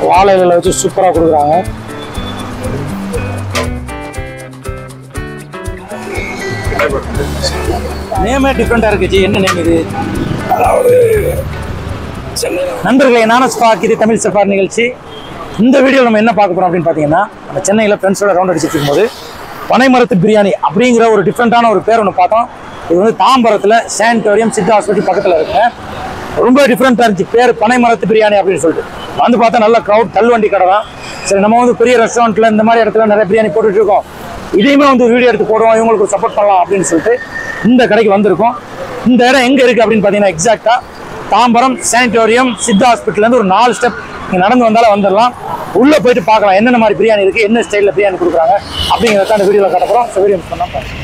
வாழை இலையில வச்சு சூப்பராக கொடுக்குறாங்க நேமே டிஃப்ரெண்டாக இருக்குச்சு என்ன நேம் இது அதாவது சென்னையில் நண்பர்களே நானும் ஸ்பாக் இது தமிழ் சஃபார் நிகழ்ச்சி இந்த வீடியோவில் நம்ம என்ன பார்க்க போறோம் அப்படின்னு பார்த்தீங்கன்னா நம்ம சென்னையில் ஃப்ரெண்ட்ஸோட ரவுண்ட் அடிச்சிட்டு இருக்கும்போது பனைமரத்து பிரியாணி அப்படிங்கிற ஒரு டிஃப்ரெண்ட்டான ஒரு பேர் ஒன்று பார்த்தோம் இது வந்து தாம்பரத்தில் சானிட்டோரியம் சித்தா ஹாஸ்பிட்டல் பக்கத்தில் இருக்குங்க ரொம்ப டிஃப்ரெண்ட்டாக இருந்துச்சு பேர் பனைமரத்து பிரியாணி அப்படின்னு சொல்லிட்டு வந்து பார்த்தா நல்ல க்ரௌட் தள்ளுவண்டி கடை தான் சரி நம்ம வந்து பெரிய ரெஸ்டாரண்ட்டில் இந்த மாதிரி இடத்துல நிறைய பிரியாணி போட்டுட்டு இருக்கோம் இதையுமே வந்து வீடியோ எடுத்து போடுவோம் இவங்களுக்கு சப்போர்ட் பண்ணலாம் அப்படின்னு சொல்லிட்டு இந்த கடைக்கு வந்திருக்கோம் இந்த இடம் எங்கே இருக்குது அப்படின்னு பார்த்தீங்கன்னா எக்ஸாக்டாக தாம்பரம் சானிட்டோரியம் சித்தா ஹாஸ்பிட்டல்லேருந்து ஒரு நாலு ஸ்டெப் நீங்கள் நடந்து வந்தாலும் வந்துடலாம் உள்ளே போயிட்டு பார்க்கலாம் என்னென்ன மாதிரி பிரியாணி இருக்குது என்ன ஸ்டைலில் பிரியாணி கொடுக்குறாங்க அப்படிங்கிறத அந்த வீடியோவில் காட்டப்போகிறோம் ஸோ வீடியோ பண்ணால் பாருங்க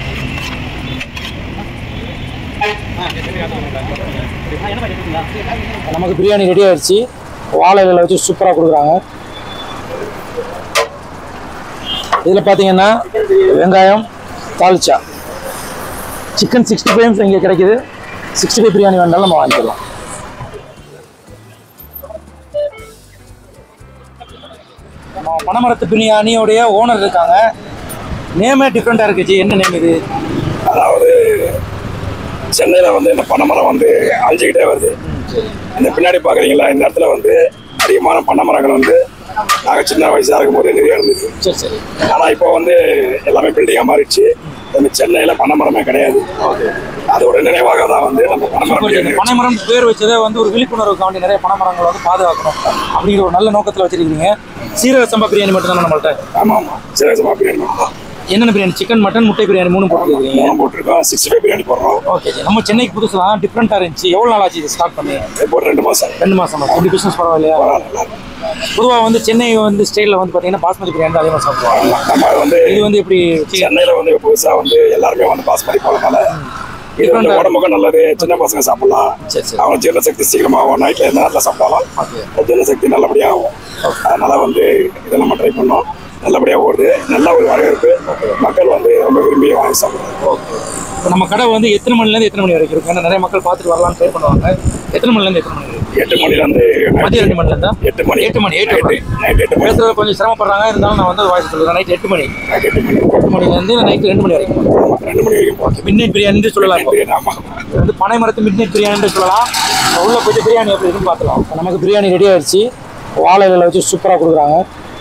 நமக்கு பிரியாணி ரெடி ஆயிடுச்சு வாழை இலையில வச்சு சூப்பராக கொடுக்குறாங்க இதில் பார்த்தீங்கன்னா வெங்காயம் தாளிச்சா சிக்கன் சிக்ஸ்டி ஃபைவ் இங்கே கிடைக்குது சிக்ஸ்டி ஃபைவ் பிரியாணி வேணாலும் நம்ம வாங்கிக்கலாம் நம்ம பனமரத்து பிரியாணியோடைய ஓனர் இருக்காங்க நேமே டிஃப்ரெண்ட்டாக இருக்குச்சு என்ன நேம் இது அதாவது சென்னையில் வந்து இந்த பனைமரம் வந்து அழிஞ்சிக்கிட்டே வருது இந்த பின்னாடி பார்க்குறீங்களா இந்த இடத்துல வந்து அதிகமான பனை மரங்கள் வந்து நாங்கள் சின்ன வயசாக இருக்கும்போது நிறைய இருந்தது சரி சரி ஆனால் இப்போ வந்து எல்லாமே பில்டிங்காக மாறிடுச்சு நம்ம சென்னையில் பனை மரமே கிடையாது அதோட நினைவாக தான் வந்து நம்ம பனைமரம் பிரியாணி பனைமரம் பேர் வச்சதே வந்து ஒரு விழிப்புணர்வுக்காண்டி நிறைய பனைமரங்களை வந்து பாதுகாக்கணும் அப்படிங்கிற ஒரு நல்ல நோக்கத்தில் வச்சிருக்கீங்க சீரக சம்பா பிரியாணி மட்டும் தான் நம்மள்ட்ட ஆமாம் ஆமாம் சிரேசமாக பிரியாணி தான் என்னென்ன பிரியாணி சிக்கன் மட்டன் முட்டை பிரியாணி மூணு போட்டுருக்கீங்க மூணு போட்டிருக்கோம் சிக்ஸ்டி ஃபைவ் பிரியாணி போடுறோம் ஓகே நம்ம சென்னைக்கு புதுசுலாம் டிஃப்ரெண்ட்டாக இருந்துச்சு எவ்வளோ நாள் ஆச்சு இது ஸ்டார்ட் பண்ணி இப்போ ஒரு ரெண்டு மாதம் ரெண்டு மாசம் எப்படி பிஸ்னஸ் பரவாயில்லையா பொதுவாக வந்து சென்னை வந்து ஸ்டைலில் வந்து பார்த்தீங்கன்னா பாஸ்மதி பிரியாணி தான் அதிகமாக சாப்பிடுவாங்க நம்ம வந்து இது வந்து எப்படி சென்னையில் வந்து புதுசாக வந்து எல்லாருமே வந்து பாஸ்மதி போகிறதுனால இது வந்து உடம்புக்கும் நல்லது சின்ன பசங்க சாப்பிடலாம் சரி சரி அவங்க ஜீரண சக்தி சீக்கிரமாகும் நைட்டில் எந்த நேரத்தில் சாப்பிட்டாலும் ஓகே ஜீரண சக்தி நல்லபடியாக ஆகும் அதனால வந்து இதை நம்ம ட்ரை பண்ணோம் நல்லபடியாக ஓடுது நல்ல ஒரு வரவேற்பு மக்கள் வந்து ரொம்ப விரும்பி வாங்கி சாப்பிடுறாங்க இப்போ நம்ம கடை வந்து எத்தனை மணிலேருந்து எத்தனை மணி வரைக்கும் இருக்கும் ஏன்னா நிறைய மக்கள் பார்த்துட்டு வரலாம்னு ட்ரை பண்ணுவாங்க எத்தனை மணிலேருந்து எத்தனை மணி வரைக்கும் எட்டு மணிலேருந்து மதியம் ரெண்டு மணிலேருந்தா எட்டு மணி எட்டு மணி எட்டு மணி நைட் எட்டு மணி பேசுறது கொஞ்சம் சிரமப்படுறாங்க இருந்தாலும் நான் வந்து வாய்ஸ் சொல்லுறேன் நைட் எட்டு மணி நைட் எட்டு மணி எட்டு மணிலேருந்து நைட் ரெண்டு மணி வரைக்கும் ஆமா, ரெண்டு மணி வரைக்கும் போகும் மிட் நைட் பிரியாணி சொல்லலாம் இப்போ ஆமாம் இது வந்து பனை மரத்து மிட் நைட் பிரியாணி சொல்லலாம் உள்ள போயிட்டு பிரியாணி எப்படி இருக்குன்னு பார்க்கலாம் இப்போ நமக்கு பிரியாணி ரெடி ஆயிடுச்சு வாழை இலையில வச்சு சூப்பராக கொடுக்குறாங்க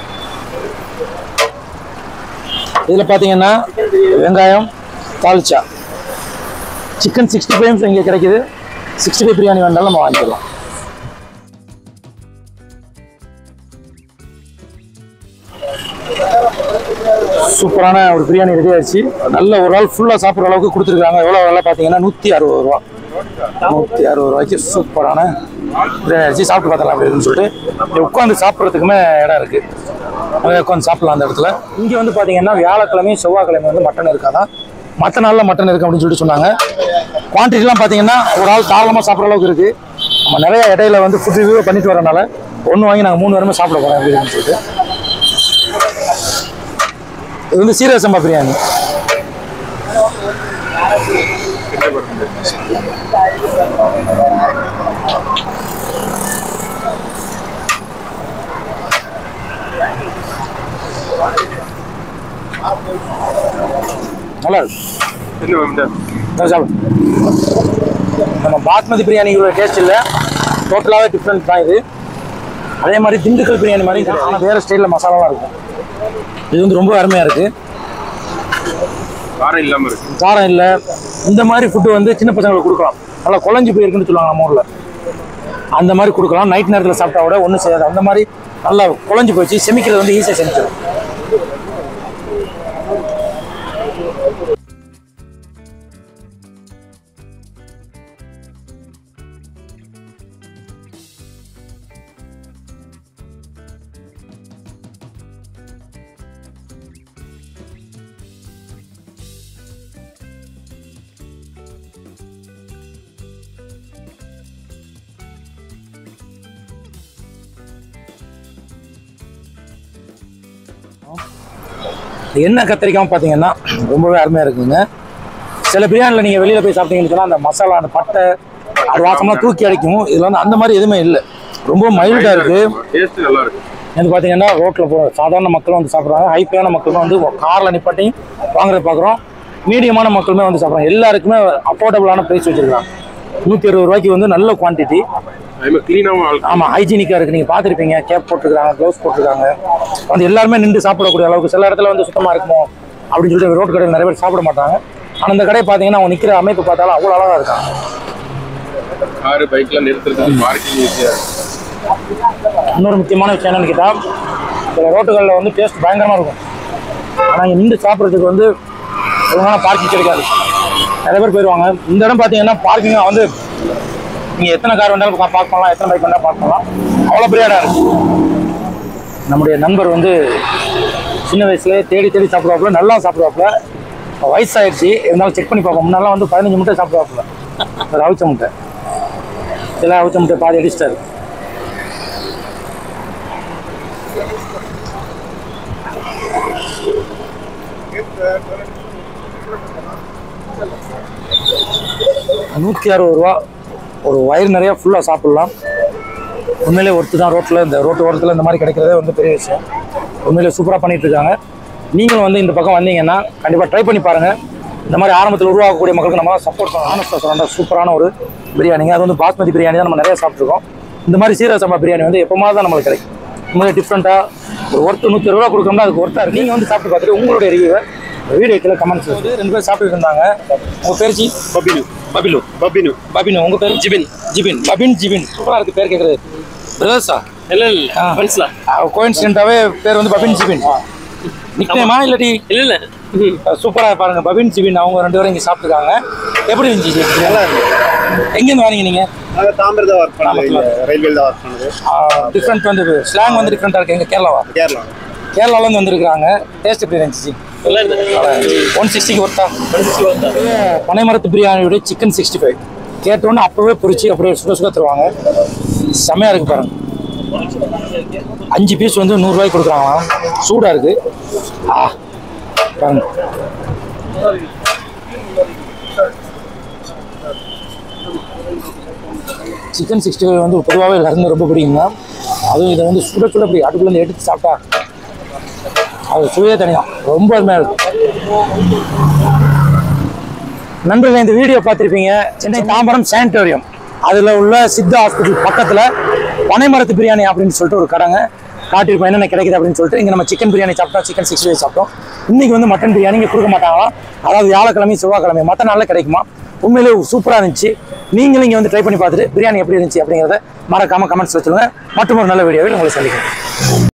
இதில் பார்த்தீங்கன்னா வெங்காயம் தாளிச்சா சிக்கன் சிக்ஸ்டி ஃபைவ் இங்கே கிடைக்குது சிக்ஸ்டி ஃபைவ் பிரியாணி வேணாலும் நம்ம வாங்கிக்கலாம் சூப்பரான ஒரு பிரியாணி ரெடி ஆயிடுச்சு நல்ல ஒரு ஆள் ஃபுல்லாக சாப்பிட்ற அளவுக்கு கொடுத்துருக்காங்க எவ்வளோ விலை பார்த்தீங்கன்னா நூற்றி அறுபது ரூபா நூற்றி அறுபது ரூபாய்க்கு சூப்பரான பிரியாணி அடிச்சு சாப்பிட்டு பார்த்தலாம் அப்படின்னு சொல்லிட்டு இங்க உட்காந்து சாப்பிட்றதுக்குமே இடம் இருக்குது அங்கே உட்காந்து சாப்பிடலாம் அந்த இடத்துல இங்கே வந்து பார்த்தீங்கன்னா வியாழக்கிழமையும் செவ்வாய்க்கிழமை வந்து மட்டன் இருக்காதான் மற்ற நாளில் மட்டன் இருக்கு அப்படின்னு சொல்லிட்டு சொன்னாங்க குவான்டிட்டிலாம் பார்த்தீங்கன்னா ஒரு ஆள் தாராளமாக சாப்பிட்ற அளவுக்கு இருக்குது நம்ம நிறைய இடையில வந்து ஃபுட் ரிவ்யூ பண்ணிட்டு வரனால ஒன்று வாங்கி நாங்கள் மூணு பேருமே சாப்பிட போகிறோம் அப்படின்னு சொல்லிட்டு இது வந்து சீரக சம்பா பிரியாணி நல்லா இருக்கு நல்லா சாப்பிடு நம்ம பாஸ்மதி பிரியாணிங்கிற டேஸ்ட் இல்லை டோட்டலாகவே டிஃப்ரெண்ட் தான் இது அதே மாதிரி திண்டுக்கல் பிரியாணி மாதிரி கிடையாது. ஆனா வேறு ஸ்டைலில் மசாலாலாம் இருக்கும் இது வந்து ரொம்ப அருமையாக இருக்குது காரம் இல்லாம இருக்கு காரம் இல்லை இந்த மாதிரி ஃபுட்டு வந்து சின்ன பசங்களுக்கு கொடுக்கலாம் நல்லா குழஞ்சி போயிருக்குன்னு சொல்லுவாங்க நம்ம ஊரில் அந்த மாதிரி கொடுக்கலாம் நைட் நேரத்தில் சாப்பிட்டா கூட ஒன்றும் செய்யாது அந்த மாதிரி நல்லா குழஞ்சி போச்சு செமிக்கிறது வந்து ஈஸியாக செமிச்சிடும் எண்ணெய் கத்திரிக்காமல் பார்த்தீங்கன்னா ரொம்பவே அருமையாக இருக்குங்க சில பிரியாணியில் நீங்கள் வெளியில் போய் சாப்பிட்டீங்கன்னு சொன்னால் அந்த மசாலா அந்த பட்டை அது வாசம்லாம் தூக்கி அடிக்கும் இதில் வந்து அந்த மாதிரி எதுவுமே இல்லை ரொம்ப மைல்டாக இருக்குது டேஸ்ட் நல்லா இருக்கு இது பார்த்தீங்கன்னா ரோட்டில் போ சாதாரண மக்களும் வந்து சாப்பிட்றாங்க ஹைப்பையான மக்களும் வந்து காரில் நிப்பாட்டி வாங்குறத பார்க்குறோம் மீடியமான மக்களுமே வந்து சாப்பிட்றாங்க எல்லாருக்குமே அஃபோர்டபுளான ப்ரைஸ் வச்சுருக்காங்க நூற்றி அறுபது ரூபாய்க்கு வந்து நல்ல குவான்டிட்டி அதுமாதிரி க்ளீனாகவும் ஆள் ஆமாம் ஹைஜீனிக்காக இருக்குது நீங்கள் பார்த்துருப்பீங்க கேப் போட்டிருக்காங்க க்ளவுஸ் போட்டிருக்காங்க வந்து எல்லாருமே நின்று சாப்பிடக்கூடிய அளவுக்கு சில இடத்துல வந்து சுத்தமாக இருக்குமோ அப்படின்னு சொல்லிட்டு ரோட் கடையில் நிறைய பேர் சாப்பிட மாட்டாங்க ஆனால் இந்த கடையை பார்த்தீங்கன்னா அவங்க நிற்கிற அமைப்பு பார்த்தாலும் அவ்வளோ அழகாக இருக்காங்க காரு பைக்லாம் நிறுத்துறதுக்கு பார்க்கிங் ஈஸியாக இன்னொரு முக்கியமான விஷயம் என்னன்னு கேட்டால் சில ரோட்டுகளில் வந்து டேஸ்ட் பயங்கரமாக இருக்கும் ஆனால் இங்கே நின்று சாப்பிட்றதுக்கு வந்து ஒழுங்கான பார்க்கிங் கிடைக்காது நிறைய பேர் போயிடுவாங்க இந்த இடம் பார்த்தீங்கன்னா பார்க்கிங்காக வந்து நீங்கள் எத்தனை கார் வேணாலும் பார்க் பண்ணலாம் எத்தனை பைக் வேணாலும் பார்க் பண்ணலாம் அவ்வளோ பெரிய இடம் இருக்கு நம்முடைய நண்பர் வந்து சின்ன வயசுலேயே தேடி தேடி சாப்பிடுவாப்புல நல்லா சாப்பிடுவாப்புல இப்போ வயசாயிடுச்சு இருந்தாலும் செக் பண்ணி பார்ப்போம் முன்னாலாம் வந்து பதினஞ்சு முட்டை சாப்பிடுவாப்புல ஒரு அவிச்ச முட்டை எல்லாம் அவிச்ச முட்டை பாதி அடிச்சிட்டாரு நூற்றி அறுபது ரூபா ஒரு வயிறு நிறைய ஃபுல்லாக சாப்பிட்லாம் உண்மையிலே ஒருத்து தான் ரோட்டில் இந்த ரோட்டு ஓரத்தில் இந்த மாதிரி கிடைக்கிறதே வந்து பெரிய விஷயம் உண்மையிலே சூப்பராக பண்ணிட்டு இருக்காங்க நீங்களும் வந்து இந்த பக்கம் வந்தீங்கன்னா கண்டிப்பாக ட்ரை பண்ணி பாருங்கள் இந்த மாதிரி ஆரம்பத்தில் உருவாக்கக்கூடிய மக்களுக்கு நம்ம சப்போர்ட் பண்ணணும் ஆனஸ்டாக சொல்ல சூப்பரான ஒரு பிரியாணிங்க அது வந்து பாஸ்மதி பிரியாணி தான் நம்ம நிறைய சாப்பிட்ருக்கோம் இந்த மாதிரி சீரக சம்பா பிரியாணி வந்து எப்போமாவது தான் நம்மளுக்கு கிடைக்கும் உண்மையிலே டிஃப்ரெண்ட்டாக ஒரு ஒருத்தர் நூற்றி ரூபா கொடுக்கணும்னா அதுக்கு ஒருத்தா இருக்கு நீங்கள் வந்து சாப்பிட்டு பார்த்துட்டு உங்களுடைய ரிவ்யூவை வீடியோ கீழே கமெண்ட்ஸ் வந்து ரெண்டு பேர் சாப்பிட்டு இருந்தாங்க உங்கள் பேர் ஜி பபினு பபிலு பபினு பபின் உங்க பேர் ஜிபின் ஜிபின் பபின் ஜிபின் சூப்பரா இருக்கு பேர் கேக்குறது பிரதர்ஸா இல்ல இல்ல ஃப்ரெண்ட்ஸ்ல கோயின்சிடென்ட்டாவே பேர் வந்து பபின் ஜிபின் நிக்னேமா இல்லாட்டி இல்ல இல்ல சூப்பரா பாருங்க பபின் ஜிபின் அவங்க ரெண்டு பேரும் இங்க சாப்பிட்டுருக்காங்க எப்படி இருந்துச்சு ஜி? நல்லா எங்கேருந்து வரீங்க நீங்க நாங்கள் தாம்பரம் தான் ஒர்க் பண்ணது ரயில்வேல தான் ஒர்க் பண்ணது டிஃப்ரெண்ட் வந்து ஸ்லாங் வந்து டிஃப்ரெண்டா இருக்கு எங்க கேரளாவா கேரளா கேரளால இருந்து வந்திருக்காங்க டேஸ்ட் எப்படி இருந்துச்சு ஜி? நல்லா இருக்கு ஒன் சிக்ஸ்டிக்கு ஒருத்தா பனைமரத்து பிரியாணியோட சிக்கன் சிக்ஸ்டி ஃபைவ் கேட்டோன்னே அப்போவே பொரிச்சு அப்படியே சுட சுட தருவாங்க செம்மையாக இருக்கு பாருங்க அஞ்சு பீஸ் வந்து நூறுரூவாய்க்கு கொடுக்குறாங்களாம் சூடாக இருக்கு ஆ பாருங்க சிக்கன் சிக்ஸ்டி ஃபைவ் வந்து பொதுவாகவே எல்லாருமே ரொம்ப பிடிக்குங்க அதுவும் இதை வந்து சுட சுட அப்படி அடுப்புலேருந்து எடுத்து சாப்பிட்டா அது சுவையே தனியாக ரொம்ப அருமையாக இருக்கும் நண்பர்களே இந்த வீடியோ பார்த்துருப்பீங்க சென்னை தாம்பரம் சானிட்டோரியம் அதில் உள்ள சித்தா ஹாஸ்பிட்டல் பக்கத்தில் பனைமரத்து பிரியாணி அப்படின்னு சொல்லிட்டு ஒரு கடைங்க காட்டியிருப்போம் என்னென்ன கிடைக்குது அப்படின்னு சொல்லிட்டு இங்கே நம்ம சிக்கன் பிரியாணி சாப்பிட்டோம் சிக்கன் சிக்ஸ்டி ஃபைவ் சாப்பிட்டோம் இன்னைக்கு வந்து மட்டன் பிரியாணி இங்கே கொடுக்க மாட்டாங்களாம் அதாவது வியாழக்கிழமை செவ்வாய்க்கிழமை மற்ற நாளில் கிடைக்குமா உண்மையிலே சூப்பராக இருந்துச்சு நீங்களும் இங்கே வந்து ட்ரை பண்ணி பார்த்துட்டு பிரியாணி எப்படி இருந்துச்சு அப்படிங்கிறத மறக்காமல் கமெண்ட்ஸில் சொல்லுங்கள் மற்றும் ஒரு நல்ல வீடியோவில் உங்களை சந்திக்கிறேன்